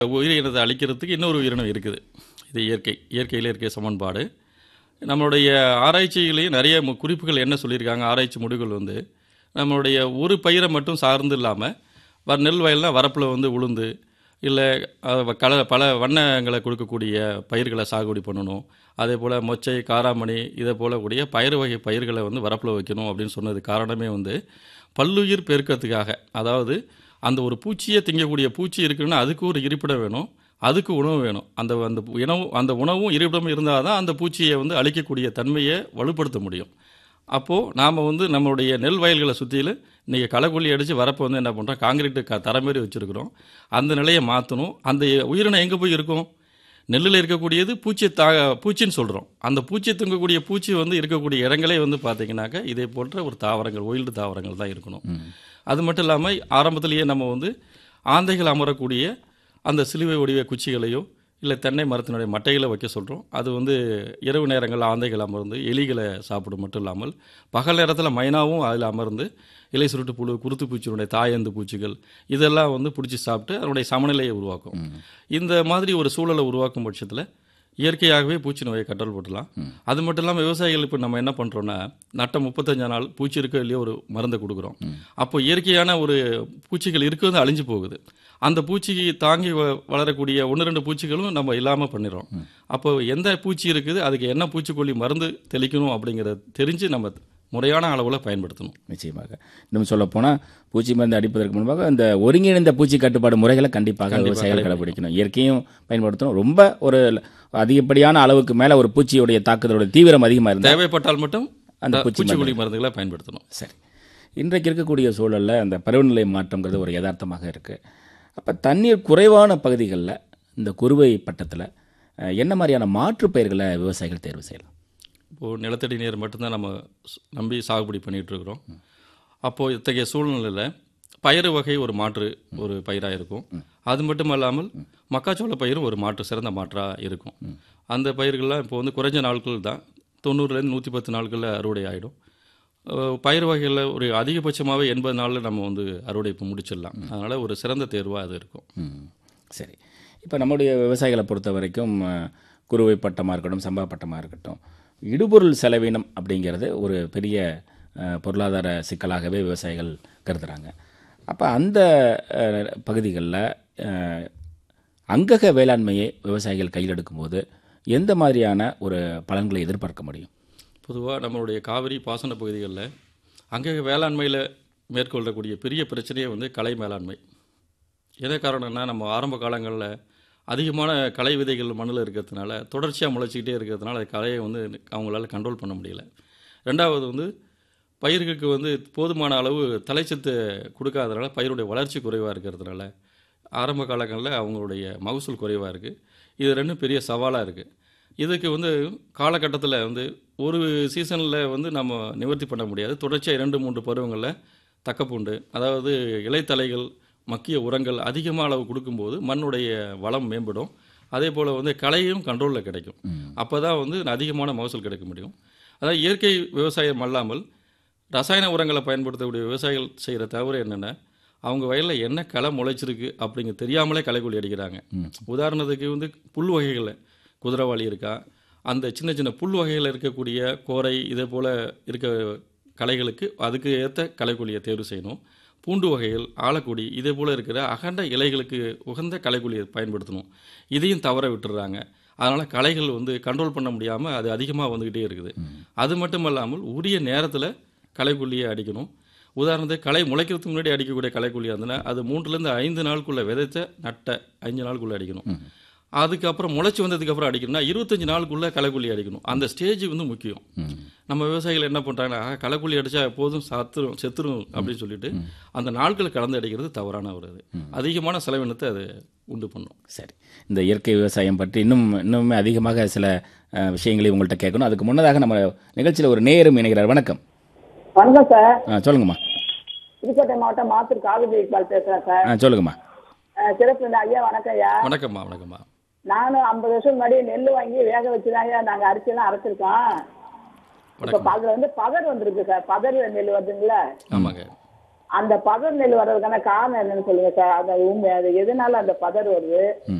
உயிரினத்தை அழிக்கிறதுக்கு இன்னொரு உயிரினம் இருக்குது இது இயற்கை இயற்கையில் இருக்க சமன்பாடு நம்மளுடைய ஆராய்ச்சியிலேயும் நிறைய மு- குறிப்புகள் என்ன சொல்லியிருக்காங்க ஆராய்ச்சி முடிவுகள் வந்து நம்மளுடைய ஒரு பயிரை மட்டும் சார்ந்து இல்லாமல் வ நெல் வயல்னால் வரப்பில் வந்து உளுந்து இல்லை கல பல வண்ணங்களை கொடுக்கக்கூடிய பயிர்களை சாகுபடி பண்ணணும் அதே போல் மொச்சை காராமணி இதை போல கூடிய பயிர் வகை பயிர்களை வந்து வரப்பில் வைக்கணும் அப்படின்னு சொன்னது காரணமே வந்து பல்லுயிர் பெருக்கத்துக்காக அதாவது அந்த ஒரு பூச்சியை திங்கக்கூடிய பூச்சி இருக்குன்னா அதுக்கு ஒரு இருப்பிடம் வேணும் அதுக்கு உணவு வேணும் அந்த அந்த உணவு அந்த உணவும் இருப்பிடமும் இருந்தால் தான் அந்த பூச்சியை வந்து அழிக்கக்கூடிய தன்மையை வலுப்படுத்த முடியும் அப்போது நாம் வந்து நம்மளுடைய நெல் வயல்களை சுற்றிலும் இன்றைக்கி களைக்கொல்லி அடித்து வரப்போ வந்து என்ன பண்ணுறோம் காங்கிரீட்டு க தர மாரி வச்சுருக்கிறோம் அந்த நிலையை மாற்றணும் அந்த உயிரினம் எங்கே போய் இருக்கும் நெல்லில் இருக்கக்கூடியது பூச்சி தா பூச்சின்னு சொல்கிறோம் அந்த பூச்சி தூங்கக்கூடிய பூச்சி வந்து இருக்கக்கூடிய இடங்களே வந்து பார்த்தீங்கன்னாக்கா இதே போன்ற ஒரு தாவரங்கள் ஒயில்டு தாவரங்கள் தான் இருக்கணும் அது மட்டும் இல்லாமல் ஆரம்பத்திலேயே நம்ம வந்து ஆந்தைகள் அமரக்கூடிய அந்த சிலுவை வடிவ குச்சிகளையோ இல்லை தென்னை மரத்தினுடைய மட்டைகளை வைக்க சொல்கிறோம் அது வந்து இரவு நேரங்களில் ஆந்தைகள் அமர்ந்து எலிகளை சாப்பிடும் மட்டும் இல்லாமல் பகல் நேரத்தில் மைனாவும் அதில் அமர்ந்து இலை சுருட்டு புழு குருத்து பூச்சியினுடைய தாயந்து பூச்சிகள் இதெல்லாம் வந்து பிடிச்சி சாப்பிட்டு அதனுடைய சமநிலையை உருவாக்கும் இந்த மாதிரி ஒரு சூழலை உருவாக்கும் பட்சத்தில் இயற்கையாகவே பூச்சி நோயை கண்ட்ரோல் பண்ணலாம் அது மட்டும் இல்லாமல் விவசாயிகள் இப்போ நம்ம என்ன பண்ணுறோன்னா நட்ட முப்பத்தஞ்சா நாள் பூச்சி இருக்கோ இல்லையோ ஒரு மருந்தை கொடுக்குறோம் அப்போ இயற்கையான ஒரு பூச்சிகள் இருக்கிறது அழிஞ்சு போகுது அந்த பூச்சிக்கு தாங்கி வ- வளரக்கூடிய ஒன்று ரெண்டு பூச்சிகளும் நம்ம இல்லாமல் பண்ணிடுறோம் அப்போ எந்த பூச்சி இருக்குது அதுக்கு என்ன பூச்சிக்கொல்லி மருந்து தெளிக்கணும் அப்படிங்கிறத தெரிஞ்சு நம்ம முறையான அளவில் பயன்படுத்தணும் நிச்சயமாக இன்னும் சொல்லப் போனால் பூச்சி மருந்து அடிப்பதற்கு முன்பாக இந்த ஒருங்கிணைந்த பூச்சி கட்டுப்பாடு முறைகளை கண்டிப்பாக விவசாயிகள் கடைபிடிக்கணும் இயற்கையும் பயன்படுத்தணும் ரொம்ப ஒரு அதிகப்படியான அளவுக்கு மேலே ஒரு பூச்சியுடைய தாக்குதலோட தீவிரம் அதிகமாக இருந்தால் தேவைப்பட்டால் மட்டும் அந்த அந்த பூச்சி பூச்சிக்கொல்லி மருந்துகளை பயன்படுத்தணும் சரி இன்றைக்கு இருக்கக்கூடிய சூழலில் அந்த பருவநிலை மாற்றங்கிறது ஒரு யதார்த்தமாக இருக்குது அப்போ தண்ணீர் குறைவான பகுதிகளில் இந்த குறுவை பட்டத்தில் அஹ், என்ன மாதிரியான மாற்று பயிர்களை விவசாயிகள் தேர்வு செய்யலாம் இப்போது நிலத்தடி நீர் மட்டும்தான் நம்ம ஸ்- நம்பி சாகுபடி பண்ணிட்டு இருக்கிறோம் அப்போது இத்தகைய சூழ்நிலையில் பயிறு வகை ஒரு மாற்று ஒரு பயிராக இருக்கும் அது மட்டும் இல்லாமல் மக்காச்சோள பயிரும் ஒரு மாற்று சிறந்த மாற்றாக இருக்கும் அந்த பயிர்கள்லாம் இப்போ வந்து குறைஞ்ச நாட்கள் தான் தொண்ணூறுலேருந்து நூற்றி பத்து நாட்களில் அறுவடை ஆகிடும் பயிர் வகைகளில் ஒரு அதிகபட்சமாகவே எண்பது நாளில் நம்ம வந்து அறுவடை இப்போ முடிச்சிடலாம் அதனால் ஒரு சிறந்த தேர்வாக அது இருக்கும் ம் சரி இப்போ நம்முடைய விவசாயிகளை பொறுத்த வரைக்கும் அஹ், குறுவை பட்டமாக இருக்கட்டும் சம்பா பட்டமாக இருக்கட்டும் இடுபொருள் செலவினம் அப்படிங்கிறது ஒரு பெரிய அஹ், பொருளாதார சிக்கலாகவே விவசாயிகள் கருதுகிறாங்க அப்போ அந்த பகுதிகளில் அங்கக வேளாண்மையை விவசாயிகள் கையில் எடுக்கும்போது எந்த மாதிரியான ஒரு பலன்களை எதிர்பார்க்க முடியும் பொதுவாக நம்மளுடைய காவிரி பாசன பகுதிகளில் அங்கே வேளாண்மையில் மேற்கொள்ளக்கூடிய பெரிய பிரச்சனையே வந்து கலை மேலாண்மை என்ன காரணம்னா நம்ம ஆரம்ப காலங்களில் அதிகமான களை விதைகள் மண்ணில் இருக்கிறதுனால தொடர்ச்சியாக முளைச்சிக்கிட்டே இருக்கிறதுனால அந்த கலையை வந்து அவங்களால கண்ட்ரோல் பண்ண முடியல ரெண்டாவது வந்து பயிர்களுக்கு வந்து போதுமான அளவு தலைச்சத்து கொடுக்காதனால பயிருடைய வளர்ச்சி குறைவாக இருக்கிறதுனால ஆரம்ப காலங்களில் அவங்களுடைய மகசூல் குறைவாக இருக்குது இது ரெண்டும் பெரிய சவாலாக இருக்குது இதுக்கு வந்து காலகட்டத்தில் வந்து ஒரு சீசனில் வந்து நம்ம நிவர்த்தி பண்ண முடியாது தொடர்ச்சியாக இரண்டு மூன்று பருவங்களில் தக்கப்பூண்டு அதாவது இலைத்தலைகள் மக்கிய உரங்கள் அதிகமாக அளவு கொடுக்கும்போது மண்ணுடைய வளம் மேம்படும் அதே போல் வந்து களையும் கண்ட்ரோலில் கிடைக்கும் அப்போ தான் வந்து அதிகமான மகசூல் கிடைக்க முடியும் அதாவது இயற்கை விவசாயம் அல்லாமல் ரசாயன உரங்களை பயன்படுத்தக்கூடிய விவசாயிகள் செய்கிற தவறு என்னென்னா அவங்க வயலில் என்ன களை முளைச்சிருக்கு அப்படிங்க தெரியாமலே களைக்கொல்லி அடிக்கிறாங்க உதாரணத்துக்கு வந்து புல் வகைகளில் குதிரைவாளி இருக்கா அந்த சின்ன சின்ன புல் வகையில் இருக்கக்கூடிய கோரை இதே போல் இருக்க களைகளுக்கு அதுக்கு ஏற்ற களைக்கொல்லியை தேர்வு செய்யணும் பூண்டு வகைகள் ஆலக்குடி இதே போல் இருக்கிற அகண்ட இலைகளுக்கு உகந்த களைக்கொல்லியை பயன்படுத்தணும் இதையும் தவற விட்டுறாங்க அதனால் களைகள் வந்து கண்ட்ரோல் பண்ண முடியாமல் அது அதிகமாக வந்துக்கிட்டே இருக்குது அது மட்டும் இல்லாமல் உரிய நேரத்தில் களைக்கொல்லியை அடிக்கணும் உதாரணத்துக்கு களை முளைக்கிறதுக்கு முன்னாடி அடிக்கக்கூடிய களைக்கொல்லியாக இருந்ததுன்னா அது மூன்றுலேருந்து ஐந்து நாளுக்குள்ளே விதைச்ச நட்ட அஞ்சு நாளுக்குள்ளே அடிக்கணும் அதுக்கப்புறம் முளைச்சி வந்ததுக்கப்புறம் அடிக்கணும்னா இருபத்தஞ்சு நாளுக்குள்ளே களைக்கொல்லி அடிக்கணும் அந்த ஸ்டேஜ் வந்து முக்கியம் நம்ம விவசாயிகள் என்ன பண்ணுறாங்கன்னா களைக்கொல்லி அடித்தா எப்போதும் சத்துரும் செத்துரும் அப்படின்னு சொல்லிட்டு அந்த நாட்களை கலந்து அடிக்கிறது தவறான ஒரு இது அதிகமான செலவினத்தை அது உண்டு பண்ணும் சரி இந்த இயற்கை விவசாயம் பற்றி இன்னும் இன்னுமே அதிகமாக சில அஹ், விஷயங்களை உங்கள்கிட்ட கேட்கணும் அதுக்கு முன்னதாக நம்ம நிகழ்ச்சியில் ஒரு நேயரும் இணைகிறார் வணக்கம் வணக்கம் சார் ஆ சொல்லுங்கம்மா புதுக்கோட்டை மாவட்டம் மாத்தூர் காவிரி இக்பால் பேசுறேன் சார் ஆ சொல்லுங்கம்மா அஹ் சிறப்பு இந்த ஐயா வணக்கம் ஐயா வணக்கம்மா வணக்கம்மா நானும் ஐம்பது வருஷம் முன்னாடி நெல் வாங்கி வேக வச்சுதான் ஐயா நாங்க அரிசியெல்லாம் அரைச்சிருக்கோம் இப்ப வணக்கம் அதுல வந்து பதர் வந்திருக்கு சார் பதர் நெல் வருதுங்களா ஆமாங்க அந்த பதர் நெல் வர்றதுக்கான காரணம் என்னன்னு சொல்லுங்க சார் அந்த உண்மை அது எதனால அந்த பதர் வருது